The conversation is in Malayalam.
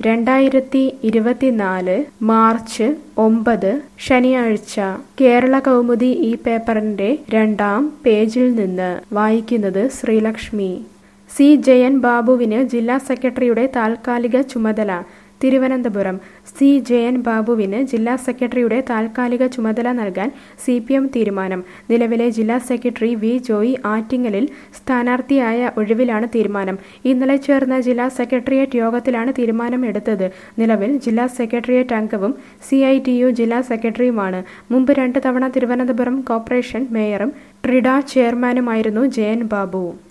രണ്ടായിരത്തി ഇരുപത്തിനാല് മാർച്ച് ഒമ്പത് ശനിയാഴ്ച കേരള കൗമുദി ഈ പേപ്പറിന്റെ രണ്ടാം പേജിൽ നിന്ന് വായിക്കുന്നത് ശ്രീലക്ഷ്മി സി ജയൻ ബാബുവിന് ജില്ലാ സെക്രട്ടറിയുടെ താൽക്കാലിക ചുമതല തിരുവനന്തപുരം സി ജയൻ ബാബുവിന് ജില്ലാ സെക്രട്ടറിയുടെ താൽക്കാലിക ചുമതല നൽകാൻ സി പി എം തീരുമാനം നിലവിലെ ജില്ലാ സെക്രട്ടറി വി ജോയി ആറ്റിങ്ങലിൽ സ്ഥാനാർത്ഥിയായ ഒഴിവിലാണ് തീരുമാനം ഇന്നലെ ചേർന്ന ജില്ലാ സെക്രട്ടേറിയറ്റ് യോഗത്തിലാണ് തീരുമാനം എടുത്തത് നിലവിൽ ജില്ലാ സെക്രട്ടേറിയറ്റ് അംഗവും സി ഐ ടി യു ജില്ലാ സെക്രട്ടറിയുമാണ് മുമ്പ് രണ്ട് തവണ തിരുവനന്തപുരം കോർപ്പറേഷൻ മേയറും ട്രിഡ ചെയർമാനുമായിരുന്നു ജയൻ ബാബു